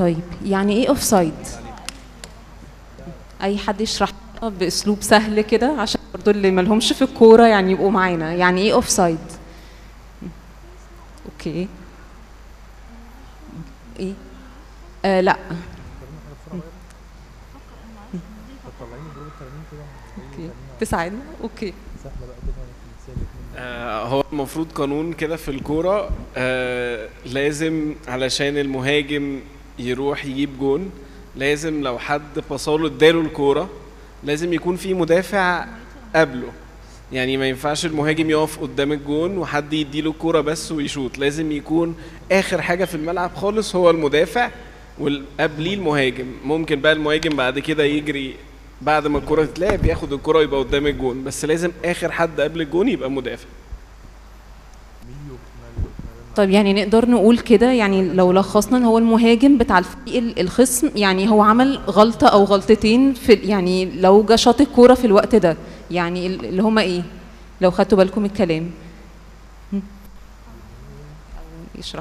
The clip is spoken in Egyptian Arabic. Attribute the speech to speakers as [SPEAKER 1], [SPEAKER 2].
[SPEAKER 1] طيب يعني ايه اوف سايد اي حد يشرح لنا باسلوب سهل كده عشان برضو اللي مالهمش في الكوره يعني يبقوا معانا يعني ايه اوف سايد اوكي ايه آه لا اوكي تساعدنا اوكي
[SPEAKER 2] آه، هو المفروض قانون كده في الكورة آه، لازم علشان المهاجم يروح يجيب جون لازم لو حد بصاله اداله الكورة لازم يكون في مدافع قبله يعني ما ينفعش المهاجم يقف قدام الجون وحد يديله الكورة بس ويشوط لازم يكون آخر حاجة في الملعب خالص هو المدافع وقبليه المهاجم ممكن بقى المهاجم بعد كده يجري بعد ما الكرة تتلعب ياخد الكرة يبقى قدام الجون بس لازم آخر حد قبل الجون يبقى مدافع
[SPEAKER 1] طيب يعني نقدر نقول كده يعني لو لخصنا ان هو المهاجم بتاع الفريق ال- الخصم يعني هو عمل غلطة او غلطتين في ال- يعني لو جا شاط الكورة في الوقت ده يعني ال- اللي هما ايه لو خدتوا بالكم الكلام هم؟ أو يشرح